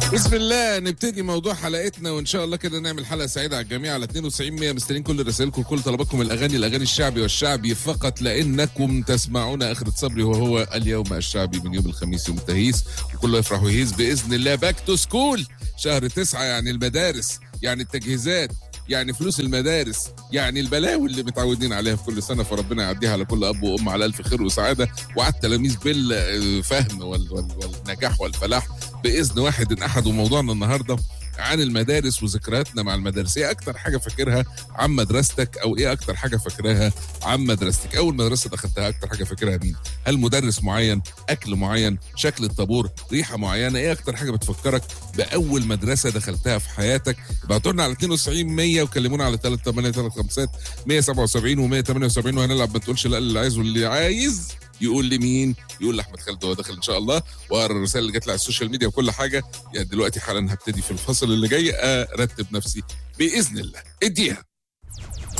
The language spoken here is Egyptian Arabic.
بسم الله نبتدي موضوع حلقتنا وان شاء الله كده نعمل حلقه سعيده على الجميع على 92 100 مستنيين كل رسائلكم وكل طلباتكم الاغاني الاغاني الشعبي والشعبي فقط لانكم تسمعون اخرة صبري وهو اليوم الشعبي من يوم الخميس يوم التهيس وكله يفرح ويهيس باذن الله باك تو سكول شهر تسعة يعني المدارس يعني التجهيزات يعني فلوس المدارس يعني البلاوي اللي متعودين عليها في كل سنه فربنا يعديها على كل اب وام على الف خير وسعاده وعلى التلاميذ بالفهم وال- وال- والنجاح والفلاح باذن واحد احد وموضوعنا النهارده عن المدارس وذكرياتنا مع المدارس ايه اكتر حاجه فاكرها عن مدرستك او ايه اكتر حاجه فاكراها عن مدرستك اول مدرسه دخلتها اكتر حاجه فاكرها مين هل مدرس معين اكل معين شكل الطابور ريحه معينه ايه اكتر حاجه بتفكرك باول مدرسه دخلتها في حياتك ابعتوا لنا على 92 100 وكلمونا على 3835 177 و 178 وهنلعب ما تقولش لا اللي عايز واللي عايز يقول لي مين يقول لاحمد خالد هو داخل ان شاء الله واقرا الرسائل اللي جات لي على السوشيال ميديا وكل حاجه يعني دلوقتي حالا هبتدي في الفصل اللي جاي ارتب نفسي باذن الله اديها